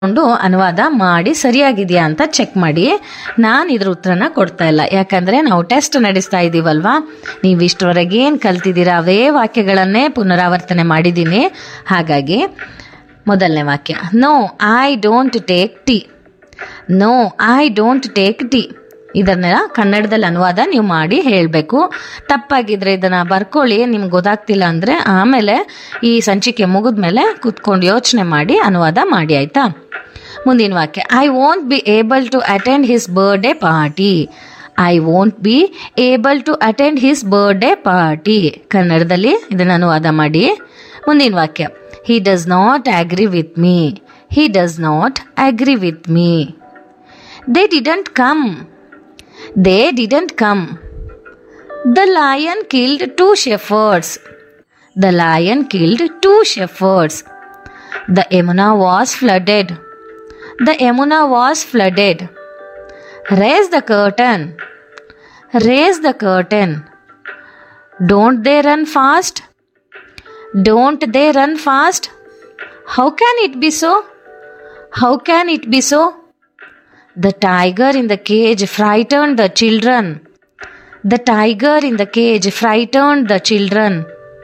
ಕೊಂಡು ಅನುವಾದ ಮಾಡಿ ಸರಿಯಾಗಿದೆಯಾ ಅಂತ ಚೆಕ್ ಮಾಡಿ ನಾನು ಇದ್ರ ಉತ್ತರನ ಕೊಡ್ತಾ ಇಲ್ಲ ಯಾಕಂದ್ರೆ ನಾವು ಟೆಸ್ಟ್ ನಡೆಸ್ತಾ ಇದ್ದೀವಲ್ವಾ ನೀವು ಇಷ್ಟರವರೆಗೆ ಏನು ಕಲ್ತಿದ್ದೀರಾ ಅವೇ ವಾಕ್ಯಗಳನ್ನೇ ಪುನರಾವರ್ತನೆ ಮಾಡಿದ್ದೀನಿ ಹಾಗಾಗಿ ಮೊದಲನೇ ವಾಕ್ಯ no I don't take tea no I don't take tea ಇದನ್ನೆಲ್ಲ ಕನ್ನಡದಲ್ಲಿ ಅನುವಾದ ನೀವು ಮಾಡಿ ಹೇಳಬೇಕು ತಪ್ಪಾಗಿದ್ರೆ ಇದನ್ನು ಬರ್ಕೊಳ್ಳಿ ನಿಮ್ಗೆ ಗೊತ್ತಾಗ್ತಿಲ್ಲ ಅಂದರೆ ಆಮೇಲೆ ಈ ಸಂಚಿಕೆ ಮುಗಿದ್ಮೇಲೆ ಕೂತ್ಕೊಂಡು ಯೋಚನೆ ಮಾಡಿ ಅನುವಾದ ಮಾಡಿ ಆಯಿತಾ ಮುಂದಿನ ವಾಕ್ಯ I won't be able to attend his birthday party I won't be able to attend his birthday party ಕನ್ನಡದಲ್ಲಿ ಇದನ್ನು ಅನುವಾದ ಮಾಡಿ ಮುಂದಿನ ವಾಕ್ಯ he does not agree with me he does not agree with me they didn't come They didn't come. The lion killed two shepherds. The lion killed two shepherds. The Yamuna was flooded. The Yamuna was flooded. Raise the curtain. Raise the curtain. Don't they run fast? Don't they run fast? How can it be so? How can it be so? The tiger in the cage frightened the children. The tiger in the cage frightened the children.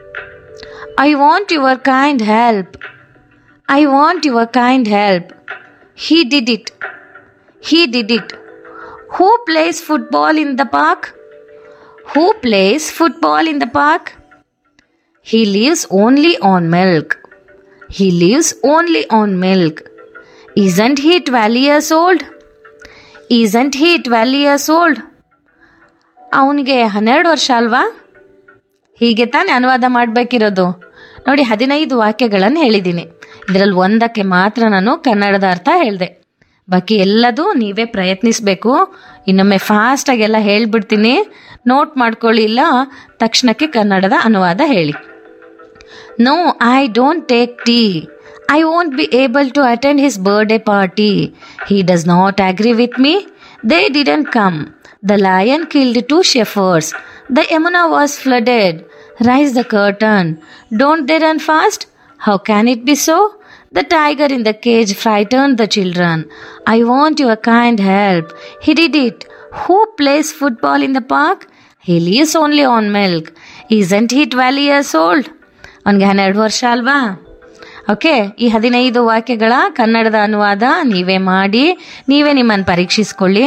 I want your kind help. I want your kind help. He did it. He did it. Who plays football in the park? Who plays football in the park? He lives only on milk. He lives only on milk. Isn't he 12 years old? Isn't he twelve years old ಅವನಿಗೆ ಹನ್ನೆರಡು ವರ್ಷ ಅಲ್ವಾ ಹೀಗೆ ತಾನೇ ಅನುವಾದ ಮಾಡಬೇಕಿರೋದು ನೋಡಿ ಹದಿನೈದು ವಾಕ್ಯಗಳನ್ನು ಹೇಳಿದ್ದೀನಿ ಇದರಲ್ಲಿ ಒಂದಕ್ಕೆ ಮಾತ್ರ ನಾನು ಕನ್ನಡದ ಅರ್ಥ ಹೇಳಿದೆ ಬಾಕಿ ಎಲ್ಲದೂ ನೀವೇ ಪ್ರಯತ್ನಿಸಬೇಕು ಇನ್ನೊಮ್ಮೆ ಫಾಸ್ಟಾಗೆಲ್ಲ ಹೇಳ್ಬಿಡ್ತೀನಿ ನೋಟ್ ಮಾಡ್ಕೊಳ್ಳಿ ಇಲ್ಲ ತಕ್ಷಣಕ್ಕೆ ಕನ್ನಡದ ಅನುವಾದ ಹೇಳಿ no I don't take tea I won't be able to attend his birthday party. He does not agree with me. They didn't come. The lion killed two shepherds. The Yamuna was flooded. Rise the curtain. Don't they run fast? How can it be so? The tiger in the cage frightened the children. I want your kind help. He did it. Who plays football in the park? He lives only on milk. Isn't he 12 years old? ಅವನಿಗೆ ಹನ್ನೆರಡು ವರ್ಷ ಅಲ್ವಾ okay ಈ ಹದಿನೈದು ವಾಕ್ಯಗಳ ಕನ್ನಡದ ಅನುವಾದ ನೀವೇ ಮಾಡಿ ನೀವೇ ನಿಮ್ಮನ್ನು ಪರೀಕ್ಷಿಸ್ಕೊಳ್ಳಿ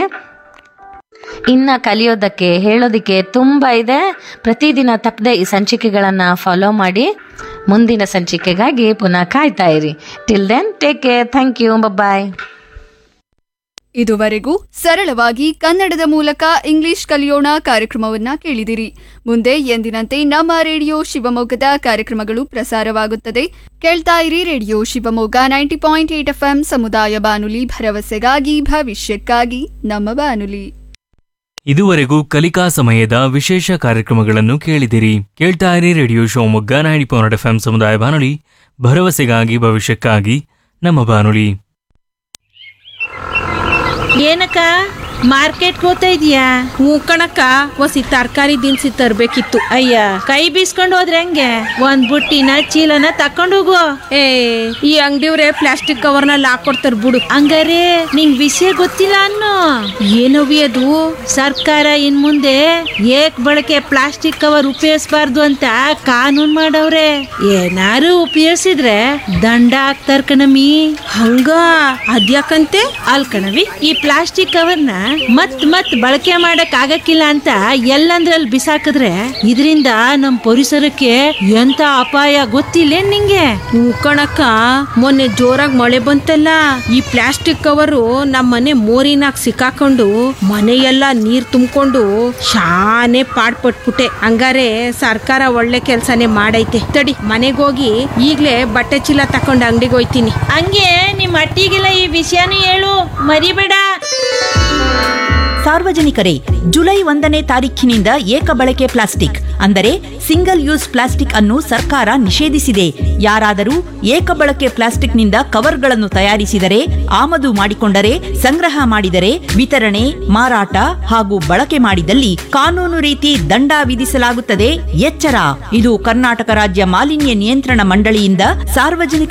ಇನ್ನು ಕಲಿಯೋದಕ್ಕೆ ಹೇಳೋದಕ್ಕೆ ತುಂಬ ಇದೆ ಪ್ರತಿದಿನ ತಪ್ಪದೆ ಈ ಸಂಚಿಕೆಗಳನ್ನು ಫಾಲೋ ಮಾಡಿ ಮುಂದಿನ ಸಂಚಿಕೆಗಾಗಿ ಪುನಃ ಕಾಯ್ತಾ ಇರಿ till then take care thank you bye ಇದುವರೆಗೂ ಸರಳವಾಗಿ ಕನ್ನಡದ ಮೂಲಕ ಇಂಗ್ಲಿಷ್ ಕಲಿಯೋಣ ಕಾರ್ಯಕ್ರಮವನ್ನ ಕೇಳಿದಿರಿ ಮುಂದೆ ಎಂದಿನಂತೆ ನಮ್ಮ ರೇಡಿಯೋ ಶಿವಮೊಗ್ಗದ ಕಾರ್ಯಕ್ರಮಗಳು ಪ್ರಸಾರವಾಗುತ್ತದೆ ಕೇಳ್ತಾ ಇರಿ radio Shivamogga ninety point eight F ಸಮುದಾಯ ಬಾನುಲಿ ಭರವಸೆಗಾಗಿ ಭವಿಷ್ಯಕ್ಕಾಗಿ ನಮ್ಮ ಬಾನುಲಿ ಇದುವರೆಗೂ ಕಲಿಕಾ ಸಮಯದ ವಿಶೇಷ ಕಾರ್ಯಕ್ರಮಗಳನ್ನು ಕೇಳಿದಿರಿ ಕೇಳ್ತಾ ಇರಿ radio Shivamogga ninety point F ಸಮುದಾಯ ಬಾನುಲಿ ಭರವಸೆಗಾಗಿ ಭವಿಷ್ಯಕ್ಕಾಗಿ ನಮ್ಮ ಬಾನುಲಿ ಏನಕ್ಕ ಮಾರ್ಕೆಟ್ಗೆ ಹೋಗ್ತಾ ಇದೀಯಾ ಹ್ಞೂ ಕಣಕ್ಕ ಒಸಿ ತರಕಾರಿ ದಿನಸಿ ತರ್ಬೇಕಿತ್ತು ಅಯ್ಯ ಕೈ ಬೀಸ್ಕೊಂಡು ಹೋದ್ರೆ ಹೆಂಗೆ ಒಂದ್ ಬುಟ್ಟಿನ ಚೀಲನ ತಕೊಂಡು ಹೋಗು ಏ ಈ ಅಂಗಡಿಯವ್ರೆ ಪ್ಲಾಸ್ಟಿಕ್ ಕವರ್ನಲ್ಲಿ ಹಾಕೊಡ್ತಾರ ಬಿಡು ಹಂಗಾರೆ ನಿಂಗ್ ವಿಷಯ ಗೊತ್ತಿಲ್ಲ ಅನ್ನೋ ಏನವಿ ಅದು ಸರ್ಕಾರ ಇನ್ ಮುಂದೆ ಏಕ್ ಬಳಕೆ ಪ್ಲಾಸ್ಟಿಕ್ ಕವರ್ ಉಪಯೋಗಿಸಬಾರ್ದು ಅಂತ ಕಾನೂನ್ ಮಾಡವ್ರೆ ಏನಾರು ಉಪಯೋಗಿಸಿದ್ರೆ ದಂಡ ಹಾಕ್ತಾರ ಕಣಮಿ ಹಂಗ ಅದ್ಯಾಕಂತೆ ಅಲ್ ಕಣವಿ ಈ ಪ್ಲಾಸ್ಟಿಕ್ ಕವರ್ನ ಮತ್ ಮತ್ ಬಳಕೆ ಮಾಡಕ್ ಆಗಕ್ಕಿಲ್ಲ ಅಂತ ಎಲ್ಲಂದ್ರಲ್ಲಿ ಬಿಸಾಕಿದ್ರೆ ಇದರಿಂದ ನಮ್ ಪರಿಸರಕ್ಕೆ ಎಂತ ಅಪಾಯ ಗೊತ್ತಿಲ್ಲ ನಿಂಗೆ ಹ್ಞೂ ಕಣಕ್ಕ ಮೊನ್ನೆ ಜೋರಾಗಿ ಮಳೆ ಬಂತಲ್ಲ ಈ ಪ್ಲಾಸ್ಟಿಕ್ ಕವರು ನಮ್ಮ ಮನೆ ಮೋರಿನಾಗ ಸಿಕ್ಕಾಕೊಂಡು ಮನೆಯೆಲ್ಲ ನೀರ್ ತುಂಬಿಕೊಂಡು ಶಾನೆ ಪಾಡ್ಪಟ್ಬಿಟ್ಟೆ ಹಂಗಾರೆ ಸರ್ಕಾರ ಒಳ್ಳೆ ಕೆಲ್ಸನೇ ಮಾಡೈತೆ ತಡಿ ಮನೆಗೋಗಿ ಈಗ್ಲೇ ಬಟ್ಟೆ ಚೀಲ ತಕೊಂಡು ಅಂಗಡಿಗೆ ಹೋಯ್ತೀನಿ ಹಂಗೆ ನಿಮ್ ಅಟ್ಟಿಗೆಲ್ಲ ಈ ವಿಷಯನೂ ಹೇಳು ಮರಿಬೇಡ ಸಾರ್ವಜನಿಕರೇ ಜುಲೈ ಒಂದನೇ ತಾರೀಖಿನಿಂದ ಏಕ ಬಳಕೆ ಪ್ಲಾಸ್ಟಿಕ್ ಅಂದರೆ ಸಿಂಗಲ್ ಯೂಸ್ ಪ್ಲಾಸ್ಟಿಕ್ ಅನ್ನು ಸರ್ಕಾರ ನಿಷೇಧಿಸಿದೆ ಯಾರಾದರೂ ಏಕ ಬಳಕೆ ಪ್ಲಾಸ್ಟಿಕ್ನಿಂದ ಕವರ್ಗಳನ್ನು ತಯಾರಿಸಿದರೆ ಆಮದು ಮಾಡಿಕೊಂಡರೆ ಸಂಗ್ರಹ ಮಾಡಿದರೆ ವಿತರಣೆ ಮಾರಾಟ ಹಾಗೂ ಬಳಕೆ ಮಾಡಿದಲ್ಲಿ ಕಾನೂನು ರೀತಿ ದಂಡ ವಿಧಿಸಲಾಗುತ್ತದೆ ಎಚ್ಚರ ಇದು ಕರ್ನಾಟಕ ರಾಜ್ಯ ಮಾಲಿನ್ಯ ನಿಯಂತ್ರಣ ಮಂಡಳಿಯಿಂದ ಸಾರ್ವಜನಿಕ